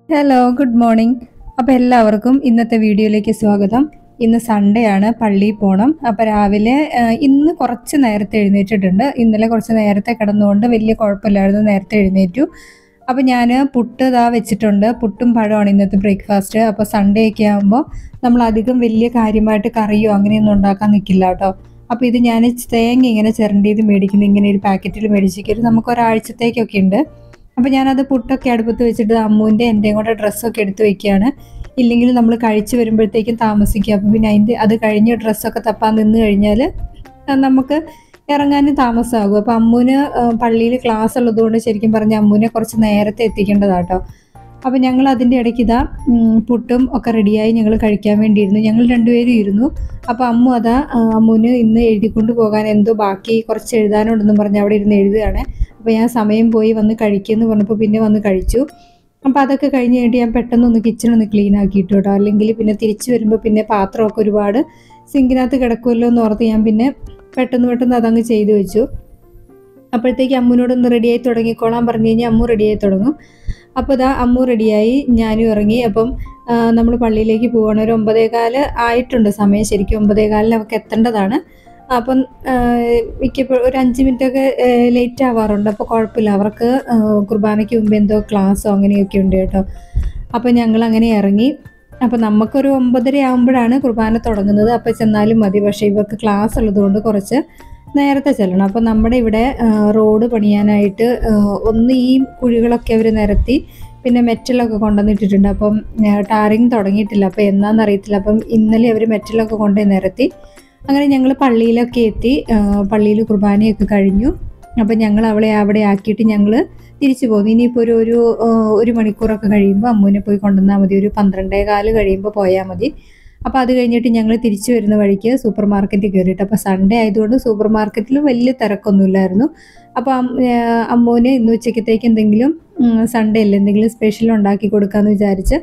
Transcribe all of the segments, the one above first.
hello good morning അപ്പോൾ എല്ലാവർക്കും ഇന്നത്തെ വീഡിയോയിലേക്ക് സ്വാഗതം ഇന്ന് സൺഡേ ആണ് പള്ളിയിൽ പോകണം അപ്പോൾ രാവിലെ ആ, ഇന്ന് കുറച്ച് നേരത്തെ എഴുന്നേറ്റിട്ടുണ്ട് ഇന്നലെ കുറച്ച് നേരത്തെ കിടന്നുകൊണ്ട് വലിയ കുഴപ്പമില്ലായിരുന്നു നേരത്തെ എഴുന്നേറ്റു അപ്പോൾ ഞാൻ പുട്ട് ഇതാ വെച്ചിട്ടുണ്ട് പുട്ടും പഴമാണ് ഇന്നത്തെ ബ്രേക്ക്ഫാസ്റ്റ് അപ്പോൾ സൺഡേ ഒക്കെ ആകുമ്പോൾ നമ്മൾ അധികം വലിയ കാര്യമായിട്ട് കറിയോ അങ്ങനെയൊന്നും ഉണ്ടാക്കാൻ നിൽക്കില്ല കേട്ടോ അപ്പോൾ ഇത് ഞാൻ തേങ്ങ ഇങ്ങനെ ചിരണ്ടിയത് മേടിക്കുന്നത് ഇങ്ങനെ ഒരു പാക്കറ്റിൽ മേടിച്ചിട്ട് നമുക്ക് ഒരാഴ്ചത്തേക്കൊക്കെ ഉണ്ട് അപ്പോൾ ഞാനത് പുട്ടൊക്കെ അടുപ്പത്ത് വെച്ചിട്ട് അമ്മുവിൻ്റെ എൻ്റെയും കൂടെ ഡ്രസ്സൊക്കെ എടുത്ത് വെക്കുകയാണ് ഇല്ലെങ്കിൽ നമ്മൾ കഴിച്ച് വരുമ്പോഴത്തേക്കും താമസിക്കും അപ്പം പിന്നെ അതിൻ്റെ അത് കഴിഞ്ഞ് ഡ്രസ്സൊക്കെ തപ്പാൻ നിന്ന് കഴിഞ്ഞാൽ നമുക്ക് ഇറങ്ങാനും താമസമാകും അപ്പോൾ അമ്മുവിന് പള്ളിയിൽ ക്ലാസ് ഉള്ളതുകൊണ്ട് ശരിക്കും പറഞ്ഞാൽ അമ്മുവിനെ കുറച്ച് നേരത്തെ എത്തിക്കേണ്ടതാട്ടോ അപ്പോൾ ഞങ്ങൾ അതിൻ്റെ ഇടയ്ക്ക് ഇതാ ഉം, പുട്ടും ഒക്കെ റെഡിയായി ഞങ്ങൾ കഴിക്കാൻ വേണ്ടിയിരുന്നു ഞങ്ങൾ രണ്ടുപേരും ഇരുന്നു അപ്പോൾ അമ്മു അതാ ആ, അമ്മുവിന് ഇന്ന് എഴുതിക്കൊണ്ട് പോകാൻ എന്തോ ബാക്കി കുറച്ച് എഴുതാനുണ്ടെന്നും പറഞ്ഞ് അവിടെ ഇരുന്ന് എഴുതുകയാണ് അപ്പോൾ ഞാൻ സമയം പോയി വന്ന് കഴിക്കുമെന്ന് പറഞ്ഞപ്പോൾ പിന്നെ വന്ന് കഴിച്ചു അപ്പോൾ അതൊക്കെ കഴിഞ്ഞ് കഴിഞ്ഞിട്ട് ഞാൻ പെട്ടെന്ന് ഒന്ന് കിച്ചൺ ഒന്ന് ക്ലീൻ ആക്കിയിട്ടു കേട്ടോ അല്ലെങ്കിൽ പിന്നെ തിരിച്ചു വരുമ്പോൾ പിന്നെ പാത്രമൊക്കെ ഒരുപാട് സിങ്കിനകത്ത് കിടക്കുമല്ലോ എന്ന് ഓർത്ത് ഞാൻ പിന്നെ പെട്ടെന്ന് പെട്ടെന്ന് അതങ്ങ് ചെയ്തു വെച്ചു അപ്പോഴത്തേക്ക് അമ്മുവിനോടൊന്ന് റെഡിയായി തുടങ്ങിക്കോളാൻ പറഞ്ഞു കഴിഞ്ഞാൽ അമ്മു റെഡിയായി തുടങ്ങും അപ്പോൾ ഇതാ അമ്മു റെഡിയായി ഞാനും ഇറങ്ങി അപ്പം നമ്മൾ പള്ളിയിലേക്ക് പോവാണ് ഒരു ഒമ്പതേകാല് ആയിട്ടുണ്ട് സമയം ശരിക്കും ഒമ്പതേകാലിൽ അവർക്ക് എത്തേണ്ടതാണ് അപ്പം മിക്കപ്പോഴും ഒരു അഞ്ച് മിനിറ്റൊക്കെ ലേറ്റ് ആവാറുണ്ട് അപ്പോൾ കുഴപ്പമില്ല അവർക്ക് ആ, കുർബാനയ്ക്ക് മുമ്പ് എന്തോ ക്ലാസ്സോ അങ്ങനെയൊക്കെ ഉണ്ട് കേട്ടോ അപ്പോൾ ഞങ്ങൾ അങ്ങനെ ഇറങ്ങി അപ്പോൾ നമുക്കൊരു ഒമ്പതര ആകുമ്പോഴാണ് കുർബാന തുടങ്ങുന്നത് അപ്പോൾ ചെന്നാലും മതി പക്ഷേ ഇവർക്ക് ക്ലാസ് ഉള്ളതുകൊണ്ട് കുറച്ച് നേരത്തെ ചെല്ലണം അപ്പോൾ നമ്മുടെ ഇവിടെ ആ, റോഡ് പണിയാനായിട്ട് ആ, ഒന്ന് ഈ കുഴികളൊക്കെ അവർ നിരത്തി പിന്നെ മെറ്റലൊക്കെ കൊണ്ടുവന്നിട്ടിട്ടുണ്ട് അപ്പം ടാറിങ് തുടങ്ങിയിട്ടില്ല അപ്പോൾ എന്നാന്ന് അറിയത്തില്ല അപ്പം ഇന്നലെ അവർ മെറ്റലൊക്കെ കൊണ്ടുപോയി നിരത്തി അങ്ങനെ ഞങ്ങൾ പള്ളിയിലൊക്കെ എത്തി പള്ളിയിൽ കുർബാനയൊക്കെ കഴിഞ്ഞു അപ്പം ഞങ്ങൾ അവളെ അവിടെ ആക്കിയിട്ട് ഞങ്ങൾ തിരിച്ചു പോകുന്നു ഇനിയിപ്പോൾ ഒരു ഒരു ആ, ഒരു മണിക്കൂറൊക്കെ കഴിയുമ്പോൾ അമ്മുവിനെ പോയി കൊണ്ടുവന്നാൽ മതി ഒരു പന്ത്രണ്ടേ കാല് കഴിയുമ്പോൾ പോയാൽ മതി അപ്പോൾ അത് കഴിഞ്ഞിട്ട് ഞങ്ങൾ തിരിച്ചു വരുന്ന വഴിക്ക് സൂപ്പർ മാർക്കറ്റിൽ കയറിയിട്ട് അപ്പോൾ സൺഡേ ആയതുകൊണ്ട് സൂപ്പർ മാർക്കറ്റിൽ വലിയ തിരക്കൊന്നുമില്ലായിരുന്നു അപ്പോൾ അമ്മുവിന് ഇന്ന് ഉച്ചക്കത്തേക്ക് എന്തെങ്കിലും സൺഡേ അല്ലേ എന്തെങ്കിലും സ്പെഷ്യൽ ഉണ്ടാക്കി കൊടുക്കാമെന്ന് വിചാരിച്ച്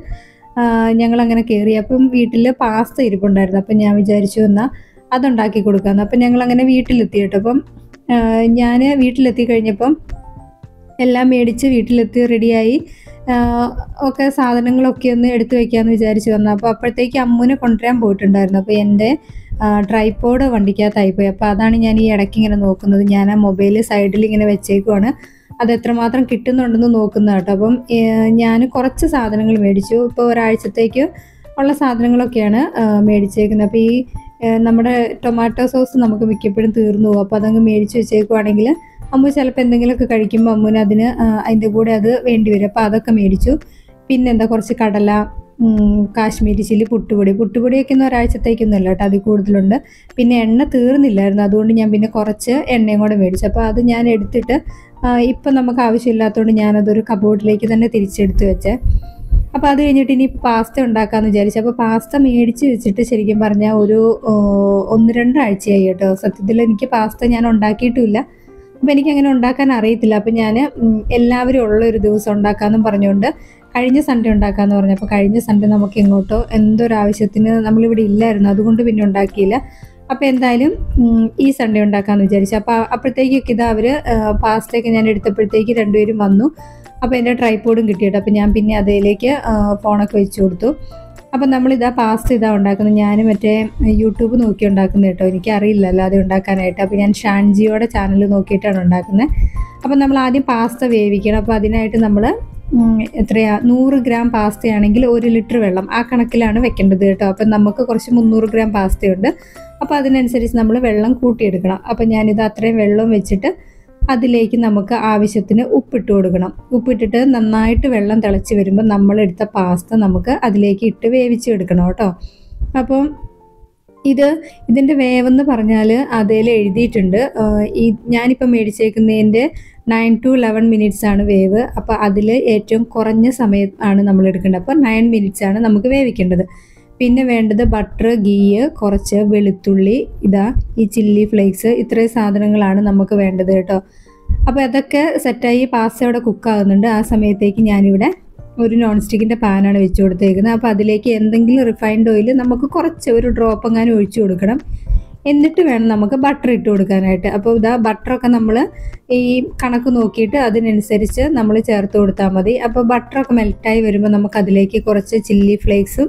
ഞങ്ങൾ അങ്ങനെ കയറി അപ്പം വീട്ടിൽ പാസ്ത ഇരിപ്പുണ്ടായിരുന്നു അപ്പം ഞാൻ വിചാരിച്ചു എന്നാൽ അതുണ്ടാക്കി കൊടുക്കാമെന്ന് അപ്പം ഞങ്ങൾ അങ്ങനെ വീട്ടിലെത്തി കേട്ടോ അപ്പം ഞാൻ വീട്ടിലെത്തി കഴിഞ്ഞപ്പം എല്ലാം മേടിച്ച് വീട്ടിലെത്തി റെഡിയായി ഒക്കെ സാധനങ്ങളൊക്കെ ഒന്ന് എടുത്തു വെക്കാമെന്ന് വിചാരിച്ചു വന്നു അപ്പോൾ അപ്പോഴത്തേക്ക് അമ്മുവിനെ കൊണ്ടുവരാൻ പോയിട്ടുണ്ടായിരുന്നു അപ്പോൾ എൻ്റെ ട്രൈപ്പോഡ് വണ്ടിക്കകത്തായിപ്പോയി അപ്പോൾ അതാണ് ഞാൻ ഈ ഇടയ്ക്ക് ഇങ്ങനെ നോക്കുന്നത് ഞാൻ ആ മൊബൈൽ സൈഡിൽ ഇങ്ങനെ വെച്ചേക്കുവാണ് അത് എത്രമാത്രം കിട്ടുന്നുണ്ടെന്ന് നോക്കുന്ന കേട്ടോ അപ്പം ഞാൻ കുറച്ച് സാധനങ്ങൾ മേടിച്ചു ഇപ്പോൾ ഒരാഴ്ചത്തേക്ക് ഉള്ള സാധനങ്ങളൊക്കെയാണ് ആ, മേടിച്ചേക്കുന്നത് അപ്പോൾ ഈ ആ, നമ്മുടെ ടൊമാറ്റോ സോസ് നമുക്ക് മിക്കപ്പോഴും തീർന്നു പോകും അപ്പോൾ അതങ്ങ് മേടിച്ച് വെച്ചേക്കുവാണെങ്കിൽ അമ്മു ചിലപ്പോൾ എന്തെങ്കിലുമൊക്കെ കഴിക്കുമ്പോൾ അമ്മുവിന് അതിന് ആ, അതിൻ്റെ കൂടെ അത് വേണ്ടി വരും അപ്പോൾ അതൊക്കെ മേടിച്ചു പിന്നെന്താ കുറച്ച് കടല ഉം, കാശ്മീരി ചില്ലി പുട്ടുപൊടി പുട്ടുപൊടിയൊക്കെ ഒന്നും ഒരാഴ്ചത്തേക്കൊന്നും അല്ല കേട്ടോ അതിൽ കൂടുതലുണ്ട് പിന്നെ എണ്ണ തീർന്നില്ലായിരുന്നു അതുകൊണ്ട് ഞാൻ പിന്നെ കുറച്ച് എണ്ണയും കൂടെ മേടിച്ചു അപ്പോൾ അത് ഞാൻ എടുത്തിട്ട് ഇപ്പം നമുക്ക് ആവശ്യമില്ലാത്തതുകൊണ്ട് ഞാനതൊരു കബോർഡിലേക്ക് തന്നെ തിരിച്ചെടുത്ത് വെച്ചേ അപ്പോൾ അത് കഴിഞ്ഞിട്ട് ഇനി പാസ്ത ഉണ്ടാക്കാമെന്ന് വിചാരിച്ചു അപ്പോൾ പാസ്ത മേടിച്ച് വെച്ചിട്ട് ശരിക്കും പറഞ്ഞാൽ ഒരു ആ, ഒന്ന് രണ്ടാഴ്ചയായി കേട്ടോ സത്യത്തിൽ എനിക്ക് പാസ്ത ഞാൻ ഉണ്ടാക്കിയിട്ടുമില്ല അപ്പോൾ എനിക്കങ്ങനെ ഉണ്ടാക്കാൻ അറിയത്തില്ല അപ്പോൾ ഞാൻ എല്ലാവരും ഉള്ള ഒരു ദിവസം ഉണ്ടാക്കാമെന്നും പറഞ്ഞുകൊണ്ട് കഴിഞ്ഞ സൺഡേ ഉണ്ടാക്കാമെന്ന് പറഞ്ഞപ്പോൾ കഴിഞ്ഞ സൺഡേ നമുക്ക് എങ്ങോട്ടോ എന്തൊരാവശ്യത്തിന് നമ്മളിവിടെ ഇല്ലായിരുന്നു അതുകൊണ്ട് പിന്നെ ഉണ്ടാക്കിയില്ല അപ്പോൾ എന്തായാലും ഉം, ഈ സൺഡേ ഉണ്ടാക്കാമെന്ന് വിചാരിച്ചു അപ്പോൾ അപ്പോഴത്തേക്കൊക്കെ ഇതാ അവർ പാസ്റ്റയൊക്കെ ഞാൻ എടുത്തപ്പോഴത്തേക്ക് രണ്ടുപേരും വന്നു അപ്പോൾ എൻ്റെ ട്രൈപ്പോഡും കിട്ടിയിട്ട് അപ്പോൾ ഞാൻ പിന്നെ അതിലേക്ക് ആ, ഫോണൊക്കെ വെച്ച് കൊടുത്തു അപ്പം നമ്മളിതാ പാസ്ത ഇതാ ഉണ്ടാക്കുന്നത് ഞാൻ മറ്റേ യൂട്യൂബ് നോക്കി ഉണ്ടാക്കുന്നത് കേട്ടോ എനിക്കറിയില്ല അല്ലാതെ ഉണ്ടാക്കാനായിട്ട് അപ്പോൾ ഞാൻ ഷാൻജിയോടെ ചാനൽ നോക്കിയിട്ടാണ് ഉണ്ടാക്കുന്നത് അപ്പം നമ്മൾ ആദ്യം പാസ്ത വേവിക്കണം അപ്പോൾ അതിനായിട്ട് നമ്മൾ എത്രയാ നൂറ് ഗ്രാം പാസ്തയാണെങ്കിൽ ഒരു ലിറ്റർ വെള്ളം ആ കണക്കിലാണ് വെക്കേണ്ടത് കേട്ടോ അപ്പം നമുക്ക് കുറച്ച് മുന്നൂറ് ഗ്രാം പാസ്തയുണ്ട് അപ്പോൾ അതിനനുസരിച്ച് നമ്മൾ വെള്ളം കൂട്ടിയെടുക്കണം അപ്പം ഞാനിത് അത്രയും വെള്ളം വെച്ചിട്ട് അതിലേക്ക് നമുക്ക് ആവശ്യത്തിന് ഉപ്പിട്ട് കൊടുക്കണം ഉപ്പിട്ടിട്ട് നന്നായിട്ട് വെള്ളം തിളച്ച് വരുമ്പോൾ നമ്മളെടുത്ത പാസ്ത നമുക്ക് അതിലേക്ക് ഇട്ട് വേവിച്ചെടുക്കണം കേട്ടോ അപ്പം ഇത് ഇതിൻ്റെ വേവെന്ന് പറഞ്ഞാൽ അതിൽ എഴുതിയിട്ടുണ്ട് ആഹ് ഈ ഞാനിപ്പോൾ മേടിച്ചേക്കുന്നതിൻ്റെ നയൻ ടു ലെവൻ മിനിറ്റ്സ് ആണ് വേവ് അപ്പോൾ അതിൽ ഏറ്റവും കുറഞ്ഞ സമയം ആണ് നമ്മൾ എടുക്കേണ്ടത് അപ്പോൾ നയൻ മിനിറ്റ്സ് ആണ് നമുക്ക് വേവിക്കേണ്ടത് പിന്നെ വേണ്ടത് ബട്ടർ ഗീ കുറച്ച് വെളുത്തുള്ളി ഇതാ ഈ ചില്ലി ഫ്ലേക്സ് ഇത്രയും സാധനങ്ങളാണ് നമുക്ക് വേണ്ടത് കേട്ടോ അപ്പോൾ അതൊക്കെ സെറ്റായി പാസ്ത അവിടെ കുക്കാകുന്നുണ്ട് ആ സമയത്തേക്ക് ഞാനിവിടെ ഒരു നോൺ സ്റ്റിക്കിൻ്റെ പാനാണ് വെച്ച് കൊടുത്തേക്കുന്നത് അപ്പോൾ അതിലേക്ക് എന്തെങ്കിലും റിഫൈൻഡ് ഓയിൽ നമുക്ക് കുറച്ച് ഒരു ഡ്രോപ്പ് എങ്ങാനും ഒഴിച്ചു കൊടുക്കണം എന്നിട്ട് വേണം നമുക്ക് ബട്ടർ ഇട്ട് കൊടുക്കാനായിട്ട് അപ്പോൾ ഇതാ ബട്ടറൊക്കെ നമ്മൾ ഈ കണക്ക് നോക്കിയിട്ട് അതിനനുസരിച്ച് നമ്മൾ ചേർത്ത് കൊടുത്താൽ മതി അപ്പോൾ ബട്ടറൊക്കെ മെൽറ്റായി വരുമ്പോൾ നമുക്ക് അതിലേക്ക് കുറച്ച് ചില്ലി ഫ്ലേക്സും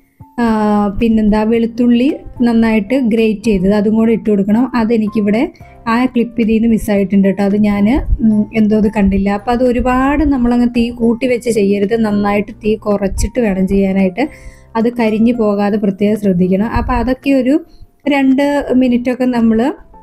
പിന്നെന്താ വെളുത്തുള്ളി നന്നായിട്ട് ഗ്രേറ്റ് ചെയ്തത് അതും കൂടെ ഇട്ട് കൊടുക്കണം അതെനിക്കിവിടെ ആ ക്ലിപ്പ് ഇതിൽ നിന്ന് മിസ്സായിട്ടുണ്ട് കേട്ടോ അത് ഞാൻ എന്തോ ഇത് കണ്ടില്ല അപ്പോൾ അത് ഒരുപാട് നമ്മളങ്ങ് തീ കൂട്ടി വെച്ച് ചെയ്യരുത് നന്നായിട്ട് തീ കുറച്ചിട്ട് വേണം ചെയ്യാനായിട്ട് അത് കരിഞ്ഞു പോകാതെ പ്രത്യേകം ശ്രദ്ധിക്കണം അപ്പോൾ അതൊക്കെ ഒരു രണ്ട് മിനിറ്റൊക്കെ നമ്മൾ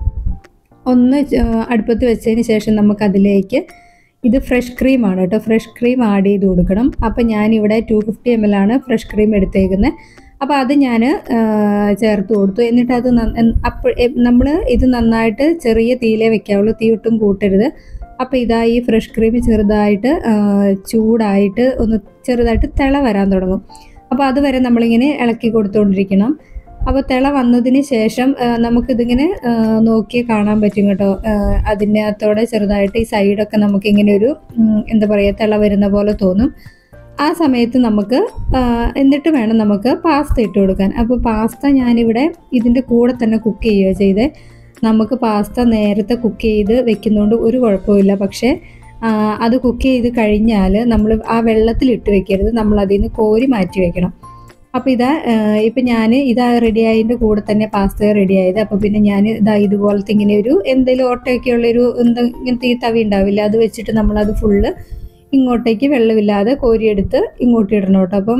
ഒന്ന് അടുപ്പത്ത് വെച്ചതിന് ശേഷം നമുക്കതിലേക്ക് ഇത് ഫ്രഷ് ക്രീമാണ് കേട്ടോ ഫ്രഷ് ക്രീം ആഡ് ചെയ്ത് കൊടുക്കണം അപ്പോൾ ഞാനിവിടെ ടു ഫിഫ്റ്റി എം എൽ ആണ് ഫ്രഷ് ക്രീം എടുത്തേക്കുന്നത് അപ്പോൾ അത് ഞാൻ ചേർത്ത് കൊടുത്തു എന്നിട്ട് അത് അപ്പോൾ നമ്മൾ ഇത് നന്നായിട്ട് ചെറിയ തീയിലേ വെക്കാവുള്ളൂ തീ ഒട്ടും കൂട്ടരുത് അപ്പോൾ ഇതാ ഈ ഫ്രഷ് ക്രീം ചെറുതായിട്ട് ചൂടായിട്ട് ഒന്ന് ചെറുതായിട്ട് തിള വരാൻ തുടങ്ങും അപ്പോൾ അതുവരെ നമ്മളിങ്ങനെ ഇളക്കി കൊടുത്തുകൊണ്ടിരിക്കണം അപ്പോൾ തിള വന്നതിന് ശേഷം നമുക്കിതിങ്ങനെ നോക്കി കാണാൻ പറ്റും കേട്ടോ അതിൻ്റെ അകത്തോടെ ചെറുതായിട്ട് ഈ സൈഡൊക്കെ നമുക്കിങ്ങനെ ഒരു എന്താ പറയുക തിള വരുന്ന പോലെ തോന്നും ആ സമയത്ത് നമുക്ക് എന്നിട്ട് വേണം നമുക്ക് പാസ്ത ഇട്ട് കൊടുക്കാൻ അപ്പോൾ പാസ്ത ഞാനിവിടെ ഇതിൻ്റെ കൂടെ തന്നെ കുക്ക് ചെയ്യുക ചെയ്തേ നമുക്ക് പാസ്ത നേരത്തെ കുക്ക് ചെയ്ത് വെക്കുന്നതുകൊണ്ട് ഒരു കുഴപ്പമില്ല പക്ഷേ അത് കുക്ക് ചെയ്ത് കഴിഞ്ഞാൽ നമ്മൾ ആ വെള്ളത്തിൽ ഇട്ട് വെക്കരുത് നമ്മൾ അതിൽ നിന്ന് കോരി മാറ്റി വെക്കണം അപ്പോൾ ഇതാ ഇപ്പം ഞാൻ ഇതാ റെഡി ആയതിൻ്റെ കൂടെ തന്നെ പാസ്ത റെഡി ആയത് അപ്പോൾ പിന്നെ ഞാൻ ഇതാ ഇതുപോലത്തെ ഇങ്ങനെ ഒരു എന്തെങ്കിലും ഓട്ടയൊക്കെ ഉള്ളൊരു എന്താ ഇങ്ങനത്തെ ഈ തവി ഉണ്ടാവില്ല അത് വെച്ചിട്ട് നമ്മളത് ഫുള്ള് ഇങ്ങോട്ടേക്ക് വെള്ളമില്ലാതെ കോരിയെടുത്ത് ഇങ്ങോട്ട് ഇടണം കേട്ടോ അപ്പം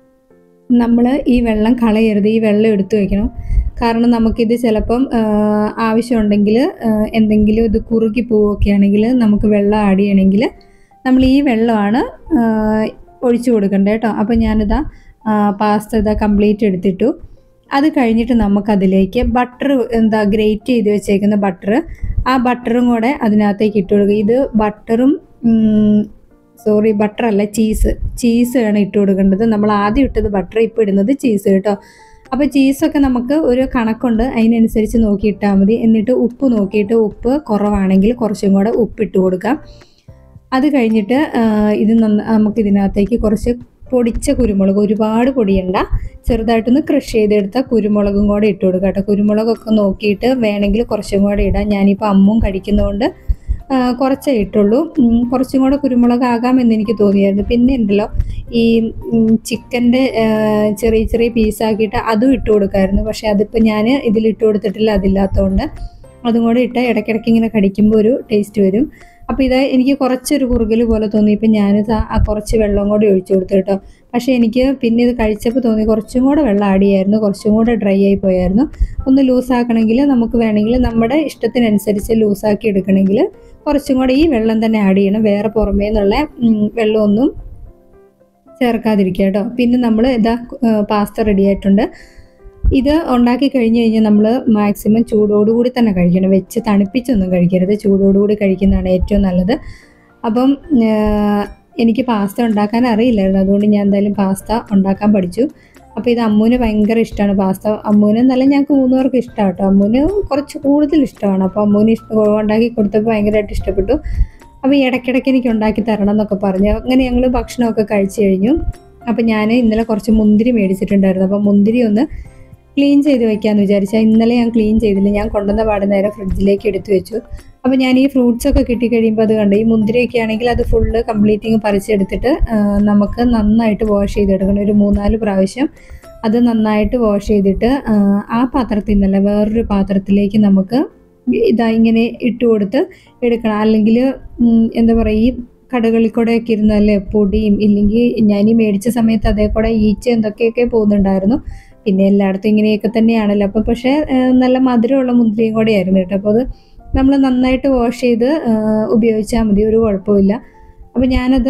നമ്മൾ ഈ വെള്ളം കളയരുത് ഈ വെള്ളം എടുത്തു വെക്കണം കാരണം നമുക്കിത് ചിലപ്പം ആവശ്യമുണ്ടെങ്കിൽ എന്തെങ്കിലും ഇത് കുറുകി പോവുകയൊക്കെ ആണെങ്കിൽ നമുക്ക് വെള്ളം ആഡ് ചെയ്യണമെങ്കിൽ നമ്മൾ ഈ വെള്ളമാണ് ഒഴിച്ചു കൊടുക്കേണ്ടത് കേട്ടോ അപ്പോൾ ഞാനിതാ പാസ്ത ഇതാ കംപ്ലീറ്റ് എടുത്തിട്ടു അത് കഴിഞ്ഞിട്ട് നമുക്കതിലേക്ക് ബട്ടർ എന്താ ഗ്രേറ്റ് ചെയ്ത് വെച്ചേക്കുന്ന ബട്ടർ ആ ബട്ടറും കൂടെ അതിനകത്തേക്ക് ഇട്ട് കൊടുക്കുക ഇത് ബട്ടറും സോറി ബട്ടർ അല്ല ചീസ് ചീസ് ആണ് ഇട്ട് കൊടുക്കേണ്ടത് നമ്മൾ ആദ്യം ഇട്ടത് ബട്ടർ ഇപ്പോൾ ഇടുന്നത് ചീസ് കേട്ടോ അപ്പോൾ ചീസൊക്കെ നമുക്ക് ഒരു കണക്കുണ്ട് അതിനനുസരിച്ച് നോക്കിയിട്ടാൽ മതി എന്നിട്ട് ഉപ്പ് നോക്കിയിട്ട് ഉപ്പ് കുറവാണെങ്കിൽ കുറച്ചും കൂടെ ഉപ്പിട്ട് കൊടുക്കാം അത് കഴിഞ്ഞിട്ട് ഇത് നന്ന നമുക്ക് ഇതിനകത്തേക്ക് കുറച്ച് പൊടിച്ച കുരുമുളക് ഒരുപാട് പൊടിയണ്ട ചെറുതായിട്ടൊന്ന് ക്രഷ് ചെയ്തെടുത്ത കുരുമുളകും കൂടെ ഇട്ട് കൊടുക്കുക കേട്ടോ കുരുമുളകൊക്കെ നോക്കിയിട്ട് വേണമെങ്കിൽ കുറച്ചും കൂടെ ഇടാം ഞാനിപ്പോൾ അമ്മും കഴിക്കുന്നതുകൊണ്ട് കുറച്ചേ ഇട്ടുള്ളൂ കുറച്ചും കൂടെ കുരുമുളക് ആകാമെന്ന് എനിക്ക് തോന്നിയായിരുന്നു പിന്നെ ഉണ്ടല്ലോ ഈ ചിക്കൻ്റെ ചെറിയ ചെറിയ പീസാക്കിയിട്ട് അതും ഇട്ട് കൊടുക്കായിരുന്നു പക്ഷേ അതിപ്പോൾ ഞാൻ ഇതിലിട്ട് കൊടുത്തിട്ടില്ല അതില്ലാത്തതുകൊണ്ട് അതും കൂടെ ഇട്ട് ഇടയ്ക്കിടയ്ക്ക് ഇങ്ങനെ കടിക്കുമ്പോൾ ഒരു ടേസ്റ്റ് വരും അപ്പോൾ ഇത് എനിക്ക് കുറച്ചൊരു കുറുകൽ പോലെ തോന്നി ഇപ്പം ഞാനിത് ആ കുറച്ച് വെള്ളം കൂടി ഒഴിച്ചു കൊടുത്തു കേട്ടോ പക്ഷേ എനിക്ക് പിന്നെ ഇത് കഴിച്ചപ്പോൾ തോന്നി കുറച്ചും കൂടെ വെള്ളം ആഡ് ചെയ്യായിരുന്നു കുറച്ചും കൂടെ ഡ്രൈ ആയി പോയായിരുന്നു ഒന്ന് ലൂസാക്കണമെങ്കിൽ നമുക്ക് വേണമെങ്കിൽ നമ്മുടെ ഇഷ്ടത്തിനനുസരിച്ച് ലൂസാക്കി എടുക്കണമെങ്കിൽ കുറച്ചും കൂടെ ഈ വെള്ളം തന്നെ ആഡ് ചെയ്യണം വേറെ പുറമേ നിന്നുള്ള വെള്ളമൊന്നും ചേർക്കാതിരിക്കുക കേട്ടോ പിന്നെ നമ്മൾ ഇതാ പാസ്ത റെഡി ആയിട്ടുണ്ട് ഇത് ഉണ്ടാക്കി കഴിഞ്ഞ് കഴിഞ്ഞാൽ നമ്മൾ മാക്സിമം ചൂടോടുകൂടി തന്നെ കഴിക്കണം വെച്ച് തണുപ്പിച്ചൊന്നും കഴിക്കരുത് ചൂടോടുകൂടി കഴിക്കുന്നതാണ് ഏറ്റവും നല്ലത് അപ്പം എനിക്ക് പാസ്ത ഉണ്ടാക്കാൻ അറിയില്ലായിരുന്നു അതുകൊണ്ട് ഞാൻ എന്തായാലും പാസ്ത ഉണ്ടാക്കാൻ പഠിച്ചു അപ്പോൾ ഇത് അമ്മൂന് ഭയങ്കര ഇഷ്ടമാണ് പാസ്ത അമ്മൂന് എന്നല്ല ഞങ്ങൾക്ക് മൂന്ന് പേർക്ക് ഇഷ്ടമാണ് കേട്ടോ അമ്മൂന് കുറച്ച് കൂടുതൽ ഇഷ്ടമാണ് അപ്പോൾ അമ്മൂന് ഇഷ്ടം ഉണ്ടാക്കി കൊടുത്തപ്പോൾ ഭയങ്കരമായിട്ട് ഇഷ്ടപ്പെട്ടു അപ്പോൾ ഇടയ്ക്കിടയ്ക്ക് എനിക്ക് ഉണ്ടാക്കി തരണം എന്നൊക്കെ പറഞ്ഞു അങ്ങനെ ഞങ്ങൾ ഭക്ഷണമൊക്കെ കഴിച്ചു കഴിഞ്ഞു അപ്പോൾ ഞാൻ ഇന്നലെ കുറച്ച് മുന്തിരി മേടിച്ചിട്ടുണ്ടായിരുന്നു അപ്പോൾ മുന്തിരി ഒന്ന് ക്ലീൻ ചെയ്ത് വെക്കാമെന്ന് വിചാരിച്ചാൽ ഇന്നലെ ഞാൻ ക്ലീൻ ചെയ്തില്ല ഞാൻ കൊണ്ടുവന്ന പാട് നേരെ ഫ്രിഡ്ജിലേക്ക് എടുത്തു വെച്ചു അപ്പോൾ ഞാൻ ഈ ഫ്രൂട്ട്സ് ഒക്കെ കിട്ടിക്കഴിയുമ്പോൾ അത് കണ്ട് ഈ മുന്തിരിയൊക്കെ ആണെങ്കിൽ അത് ഫുള്ള് കംപ്ലീറ്റിങ് പറിച്ചെടുത്തിട്ട് നമുക്ക് നന്നായിട്ട് വാഷ് ചെയ്തെടുക്കണം ഒരു മൂന്നാല് പ്രാവശ്യം അത് നന്നായിട്ട് വാഷ് ചെയ്തിട്ട് ആ പാത്രത്തിൽ നിന്നല്ല വേറൊരു പാത്രത്തിലേക്ക് നമുക്ക് ഇതാ ഇങ്ങനെ ഇട്ട് കൊടുത്ത് എടുക്കണം അല്ലെങ്കിൽ എന്താ പറയുക ഈ കടകളിൽ കൂടെയൊക്കെ ഇരുന്നല്ലേ പൊടിയും ഇല്ലെങ്കിൽ ഞാൻ ഈ മേടിച്ച സമയത്ത് അതേ കൂടെ ഈച്ച എന്തൊക്കെയൊക്കെ പോകുന്നുണ്ടായിരുന്നു പിന്നെ എല്ലായിടത്തും ഇങ്ങനെയൊക്കെ തന്നെയാണല്ലോ അപ്പോൾ പക്ഷേ നല്ല മധുരമുള്ള മുന്തിരിയും കൂടെ ആയിരുന്നു കേട്ടോ അപ്പോൾ അത് നമ്മൾ നന്നായിട്ട് വാഷ് ചെയ്ത് ഉപയോഗിച്ചാൽ മതി ഒരു കുഴപ്പമില്ല അപ്പോൾ ഞാനത്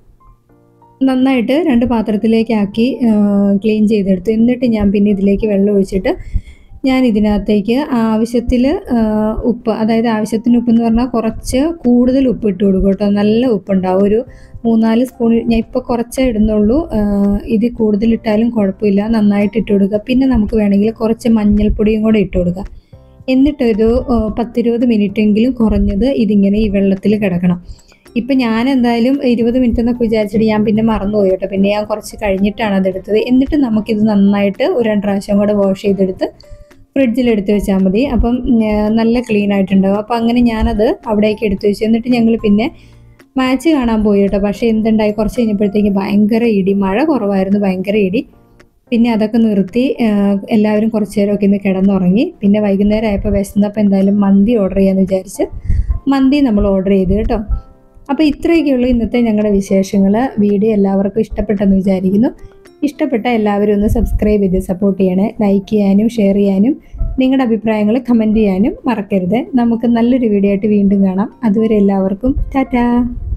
നന്നായിട്ട് രണ്ട് പാത്രത്തിലേക്കാക്കി ക്ലീൻ ചെയ്തെടുത്തു എന്നിട്ട് ഞാൻ പിന്നെ ഇതിലേക്ക് വെള്ളം ഒഴിച്ചിട്ട് ഞാൻ ഇതിനകത്തേക്ക് ആവശ്യത്തിൽ ഉപ്പ് അതായത് ആവശ്യത്തിന് ഉപ്പ് എന്ന് പറഞ്ഞാൽ കുറച്ച് കൂടുതൽ ഉപ്പ് ഇട്ട് കൊടുക്കും കേട്ടോ നല്ല ഉപ്പുണ്ടാവും ഒരു മൂന്നാല് സ്പൂൺ ഞാൻ ഇപ്പോൾ കുറച്ചേ ഇടുന്നുള്ളൂ ഇത് കൂടുതൽ ഇട്ടാലും കുഴപ്പമില്ല നന്നായിട്ട് ഇട്ട് കൊടുക്കുക പിന്നെ നമുക്ക് വേണമെങ്കിൽ കുറച്ച് മഞ്ഞൾപ്പൊടിയും കൂടെ ഇട്ട് കൊടുക്കുക എന്നിട്ടൊരു പത്തിരുപത് മിനിറ്റ് എങ്കിലും കുറഞ്ഞത് ഇതിങ്ങനെ ഈ വെള്ളത്തിൽ കിടക്കണം ഇപ്പം ഞാൻ എന്തായാലും ഇരുപത് മിനിറ്റ് എന്നൊക്കെ വിചാരിച്ചിട്ട് ഞാൻ പിന്നെ മറന്നുപോയി കേട്ടോ പിന്നെ ഞാൻ കുറച്ച് കഴിഞ്ഞിട്ടാണ് അതെടുത്തത് എന്നിട്ട് നമുക്കിത് നന്നായിട്ട് ഒരു രണ്ട് പ്രാവശ്യം കൂടെ വാഷ് ചെയ്തെടുത്ത് ഫ്രിഡ്ജിൽ എടുത്തു വെച്ചാൽ മതി അപ്പം ഉം, നല്ല ക്ലീൻ ആയിട്ടുണ്ടാവും അപ്പം അങ്ങനെ ഞാനത് അവിടേക്ക് എടുത്തു വെച്ചു എന്നിട്ട് ഞങ്ങൾ പിന്നെ മാച്ച് കാണാൻ പോയി കേട്ടോ പക്ഷേ എന്തുണ്ടായി കുറച്ച് കഴിഞ്ഞപ്പോഴത്തേക്ക് ഭയങ്കര ഇടി മഴ കുറവായിരുന്നു ഭയങ്കര ഇടി പിന്നെ അതൊക്കെ നിർത്തി ആ, എല്ലാവരും കുറച്ച് നേരമൊക്കെ ഇന്ന് കിടന്നുറങ്ങി പിന്നെ വൈകുന്നേരം ആയപ്പോൾ വിശന്നപ്പോൾ എന്തായാലും മന്തി ഓർഡർ ചെയ്യാമെന്ന് വിചാരിച്ച് മന്തി നമ്മൾ ഓർഡർ ചെയ്തു കേട്ടോ അപ്പോൾ ഇത്രയൊക്കെയുള്ളൂ ഇന്നത്തെ ഞങ്ങളുടെ വിശേഷങ്ങൾ വീഡിയോ എല്ലാവർക്കും ഇഷ്ടപ്പെട്ടെന്ന് വിചാരിക്കുന്നു ഇഷ്ടപ്പെട്ട എല്ലാവരും ഒന്ന് സബ്സ്ക്രൈബ് ചെയ്ത് സപ്പോർട്ട് ചെയ്യണേ ലൈക്ക് ചെയ്യാനും ഷെയർ ചെയ്യാനും നിങ്ങളുടെ അഭിപ്രായങ്ങൾ കമൻറ്റ് ചെയ്യാനും മറക്കരുത് നമുക്ക് നല്ലൊരു വീഡിയോ ആയിട്ട് വീണ്ടും കാണാം അതുവരെ എല്ലാവർക്കും ടാറ്റാ